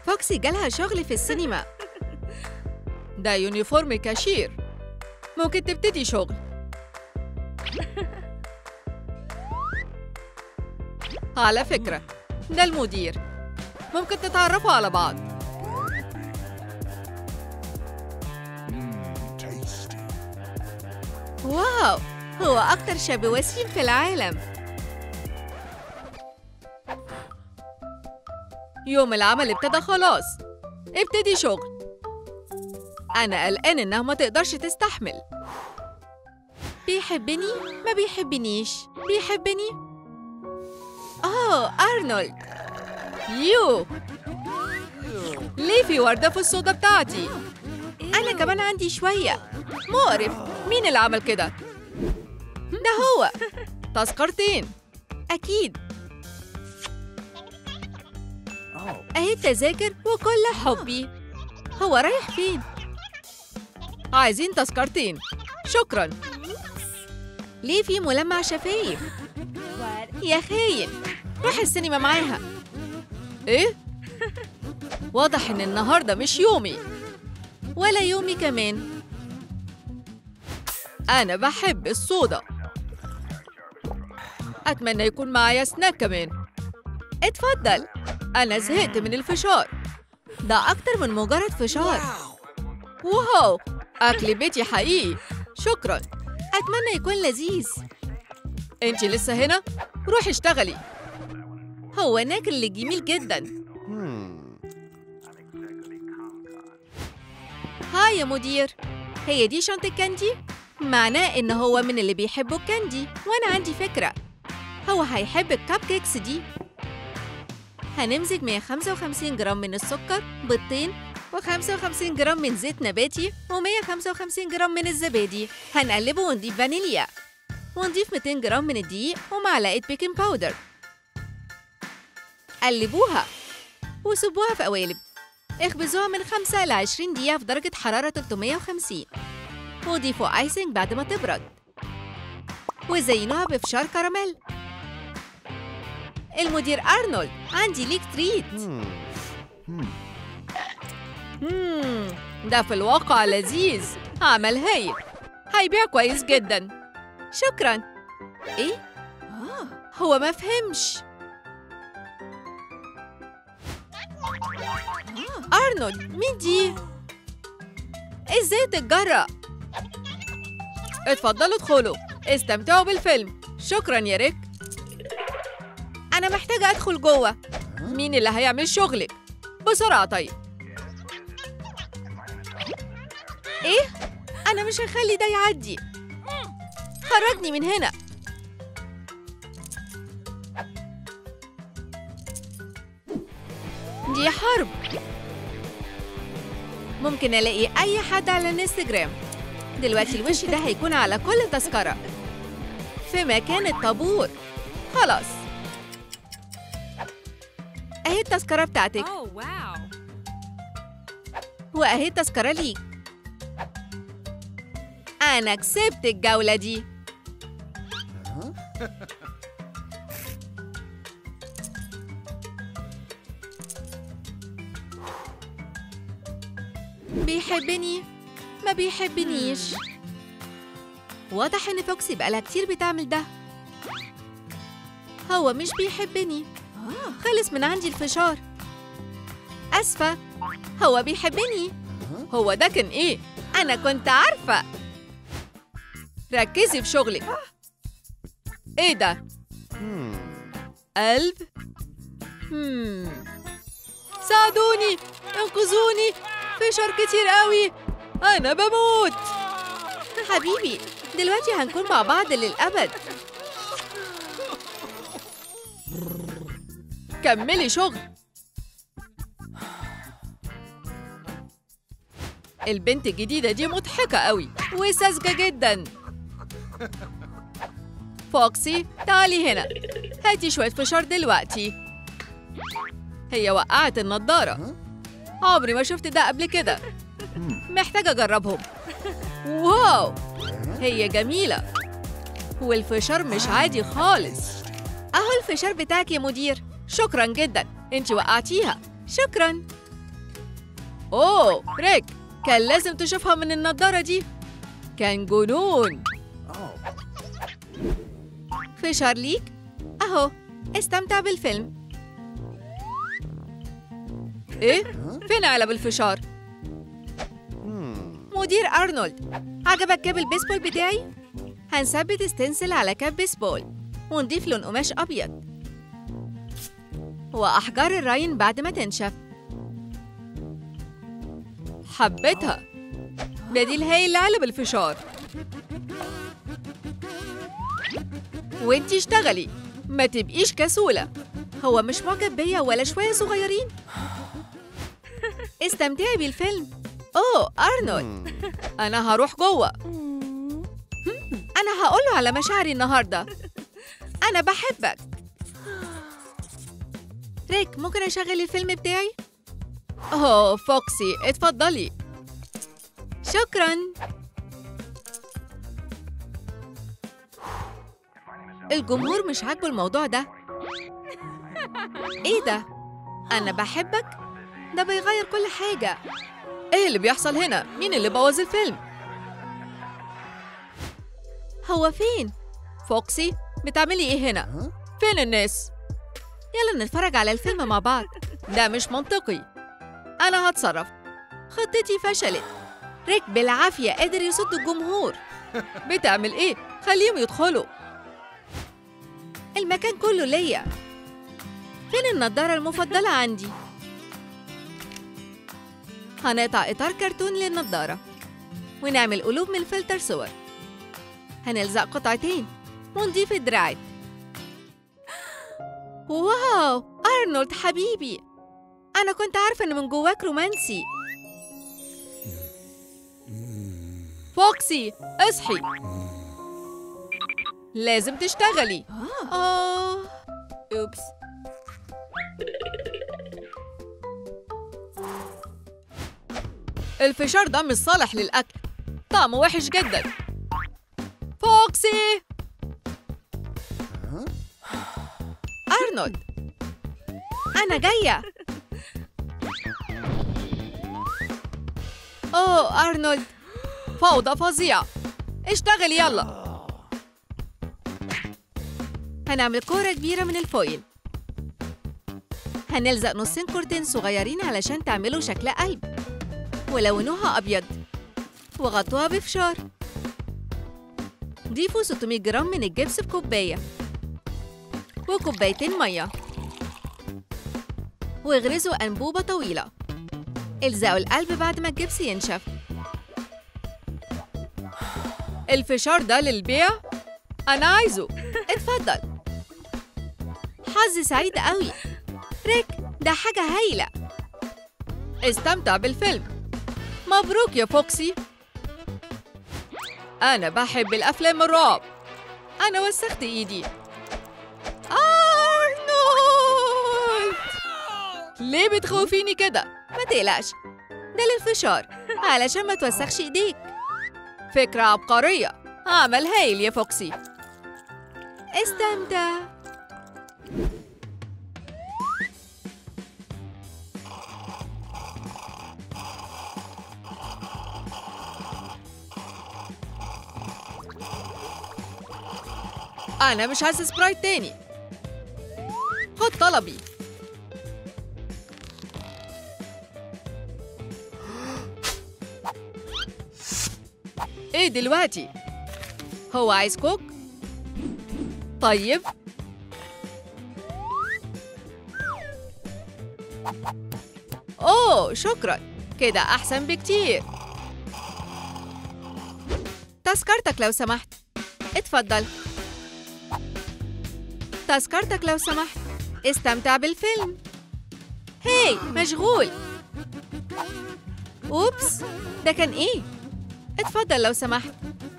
فوكسي جالها شغل في السينما ده يونيفورم كاشير ممكن تبتدي شغل على فكرة ده المدير ممكن تتعرفوا على بعض tasty. واو هو أكتر شاب وسيم في العالم يوم العمل ابتدى خلاص ابتدي شغل أنا قلقان إنها ما تقدرش تستحمل بيحبني ما بيحبنيش بيحبني أوه أرنولد يو ليه في وردة في الصودا بتاعتي؟ أنا كمان عندي شوية مقرف مين اللي عمل كده؟ ده هو تذكرتين أكيد أهي التذاكر وكل حبي هو رايح فين؟ عايزين تذكرتين شكرا ليه في ملمع شفايف؟ يا خاين روح السينما معاها ايه؟ واضح ان النهارده مش يومي ولا يومي كمان انا بحب الصودا اتمنى يكون معايا سناك كمان اتفضل انا زهقت من الفشار ده أكتر من مجرد فشار واو اكل بيتي حقيقي شكرا أتمنى يكون لذيذ انتي لسه هنا روحي اشتغلي هو ناكل جميل جدا هاي يا مدير هي دي شنطة كاندي؟ معناه إن هو من اللي بيحبوا الكاندي وأنا عندي فكرة هو هيحب الكب كيكس دي هنمزج 155 جرام من السكر بيضتين و55 جرام من زيت نباتي و155 جرام من الزبادي هنقلبه ونضيف فانيليا ونضيف 200 جرام من الدقيق ومعلقة بيكنج باودر قلبوها وسيبوها في قوالب اخبزوها من 5 ل 20 دقيقة في درجة حرارة 350 وضيفوا ايسنج بعد ما تبرد وزينوها بفشار كراميل المدير أرنولد عندي ليك تريت مم. ده في الواقع لذيذ عمل هايل هيبيع كويس جدا شكرا ايه؟ آه. هو ما فهمش أرنولد مين دي؟ ازاي تتجرأ؟ اتفضلوا ادخلوا استمتعوا بالفيلم شكرا يا ريك أنا محتاجة أدخل جوه مين اللي هيعمل شغلك بسرعة طيب إيه؟ أنا مش هخلي ده يعدي خرجني من هنا دي حرب ممكن ألاقي أي حد على الانستجرام دلوقتي الوش ده هيكون على كل تذكرة في مكان الطابور خلاص أهي التذكرة بتاعتك Oh, wow. وأهي التذكرة ليك أنا كسبت الجولة دي بيحبني ما بيحبنيش واضح إن فوكسي بقالها كتير بتعمل ده هو مش بيحبني خلص من عندي الفشار أسفة هو بيحبني هو ده كان ايه أنا كنت عارفة ركزي في شغلك ايه ده قلب هم. ساعدوني انقذوني فشار كتير قوي انا بموت حبيبي دلوقتي هنكون مع بعض للأبد كملي شغل البنت الجديدة دي مضحكة قوي وساذجة جدا فوكسي تعالي هنا هاتي شوية فشار دلوقتي هي وقعت النضارة عمري ما شفت ده قبل كده محتاجة أجربهم واو هي جميلة والفشار مش عادي خالص أهو الفشار بتاعك يا مدير شكرا جدا انتي وقعتيها شكرا أوه ريك كان لازم تشوفها من النضارة دي كان جنون فشار ليك أهو استمتع بالفيلم إيه؟ فين علب الفشار؟ مدير أرنولد عجبك كاب البيسبول بتاعي؟ هنثبت ستنسل على كاب بيسبول ونضيف لون قماش أبيض وأحجار الراين بعد ما تنشف حبيتها بديل هايل لعلب الفشار وانتي اشتغلي ما تبقيش كسولة هو مش معجب بيا ولا شوية صغيرين؟ استمتعي بالفيلم أوه أرنولد أنا هروح جوه أنا هقوله على مشاعري النهاردة أنا بحبك ريك ممكن أشغل الفيلم بتاعي؟ أوه فوكسي اتفضلي شكراً الجمهور مش عاجبه الموضوع ده ايه ده؟ أنا بحبك؟ ده بيغير كل حاجة ايه اللي بيحصل هنا؟ مين اللي بوظ الفيلم؟ هو فين؟ فوكسي بتعملي ايه هنا؟ فين الناس؟ يلا نتفرج على الفيلم مع بعض ده مش منطقي أنا هتصرف خطتي فشلت ريك بالعافية قادر يصد الجمهور بتعمل ايه؟ خليهم يدخلوا المكان كله ليا فين النضارة المفضلة عندي؟ هنقطع إطار كرتون للنضارة ونعمل قلوب من الفلتر صور هنلزق قطعتين ونضيف الدراعات واو أرنولد حبيبي أنا كنت عارفة إن من جواك رومانسي فوكسي اصحي لازم تشتغلي آه أوبس الفشار ده مش صالح للأكل طعمه وحش جدا فوكسي أرنولد أنا جاية أوه أرنولد فوضى فظيعة اشتغلي يلا هنعمل كورة كبيرة من الفويل هنلزق نصين كورتين صغيرين علشان تعملوا شكل قلب ولونوها أبيض وغطوها بفشار ضيفوا 600 جرام من الجبس في كوباية وكوبايتين مية واغرزوا أنبوبة طويلة الزقوا القلب بعد ما الجبس ينشف الفشار ده للبيع أنا عايزه اتفضل حظ سعيد قوي ريك ده حاجة هايلة استمتع بالفيلم مبروك يا فوكسي أنا بحب الأفلام الرعب أنا وسخت إيدي أرنولد ليه بتخوفيني كده؟ ما تقلقش ده للفشار علشان ما توسخش ايديك فكرة عبقرية عمل هايل يا فوكسي استمتع أنا مش عايز سبرايت تاني خد طلبي ايه دلوقتي؟ هو عايز كوك؟ طيب اوه شكرا كده احسن بكتير تذكرتك لو سمحت اتفضل تذكرتك لو سمحت استمتع بالفيلم هاي مشغول اوبس ده كان ايه اتفضل لو سمحت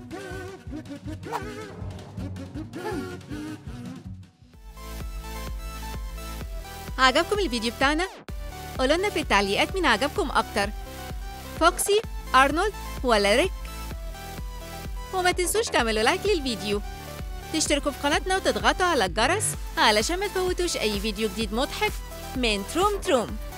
عجبكم الفيديو بتاعنا؟ قولوا لنا في التعليقات مين عجبكم أكتر فوكسي، أرنولد ولا ريك؟ وما تنسوش تعملوا لايك للفيديو تشتركوا في قناتنا وتضغطوا على الجرس علشان ما تفوتوش أي فيديو جديد مضحك من تروم تروم